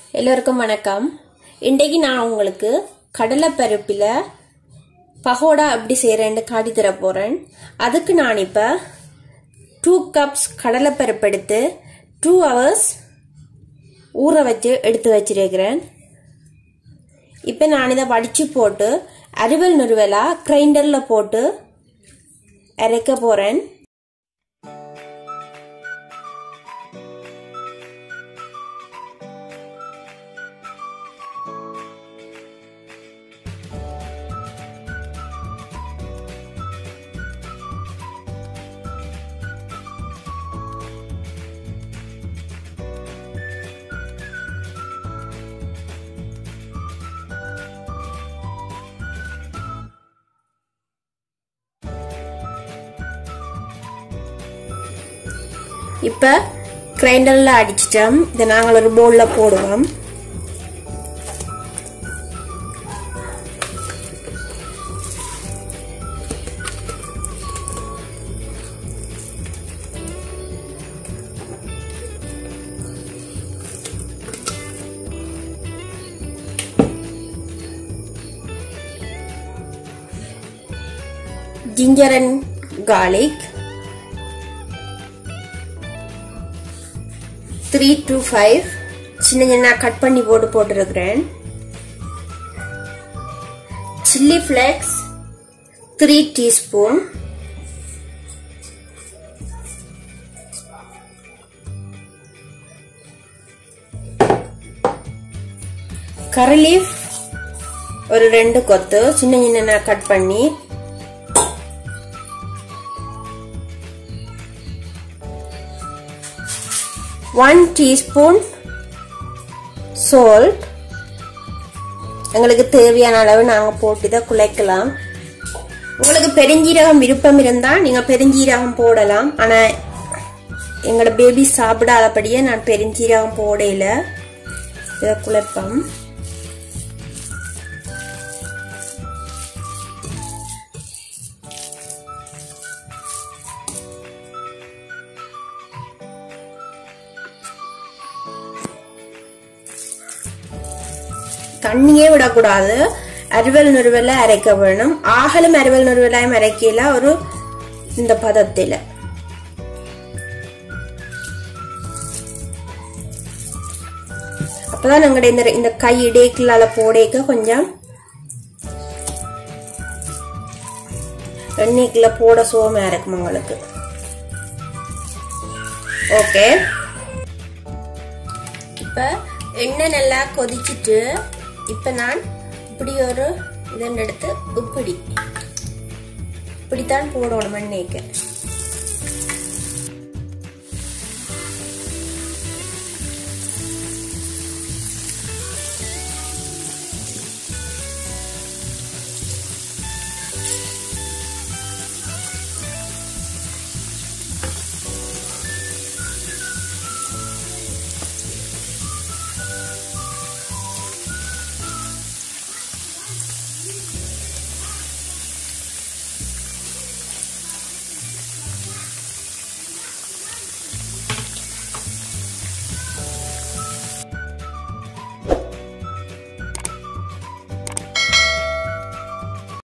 எல்லோருக்கும் வணக்கம் இன்றைக்கு நான் உங்களுக்கு கடலைப்பருப்பில் பகோடா எப்படி செய்கிறேன்னு காட்டி தர போகிறேன் அதுக்கு நான் இப்போ டூ கப்ஸ் கடலைப்பருப்பு எடுத்து டூ ஹவர்ஸ் ஊற வச்சு எடுத்து வச்சிருக்கிறேன் இப்போ நான் இதை வடித்து போட்டு அறுவல் நுறுவலாக கிரைண்டரில் போட்டு அரைக்க போகிறேன் இப்போ கிரைண்டரில் அடிச்சிட்டோம் இதை நாங்கள் ஒரு பவுலில் போடுவோம் ginger and garlic three to five சின்ன சின்ன கட் பண்ணி போட்டு போட்டிருக்கிறேன் chilli flakes three teaspoon curry leaf ஒரு ரெண்டு கொத்து சின்ன சின்ன கட் பண்ணி ஒன் டீஸ்பூன் சோல்ட் எங்களுக்கு தேவையான அளவு நாங்கள் போட்டு இதை குலைக்கலாம் உங்களுக்கு பெருஞ்சீரகம் விருப்பம் இருந்தால் நீங்கள் பெருஞ்சீரகம் போடலாம் ஆனால் எங்களோட பேபி சாப்பிடாதபடியே நான் பெருஞ்சீரகம் போடையில இதை குழைப்பம் தண்ணியே விடக்கூடாது அறுவல் நுறுவல அரைக்க வேணும் ஆகலும் அறுவல் நுறுவலாயும் அரைக்கல ஒரு இந்த பதத்தில் அப்பதான் எங்களுடைய இந்த இந்த கை இடைக்குள்ளால போடைக்க கொஞ்சம் எண்ணெய்க்குள்ள போட சோமா இருக்கும் உங்களுக்கு ஓகே இப்ப எண்ணெய் நல்லா கொதிச்சுட்டு இப்ப நான் இப்படி ஒரு இதன் எடுத்து இப்படி இப்படித்தான் போடணும் எண்ணெய்க்கு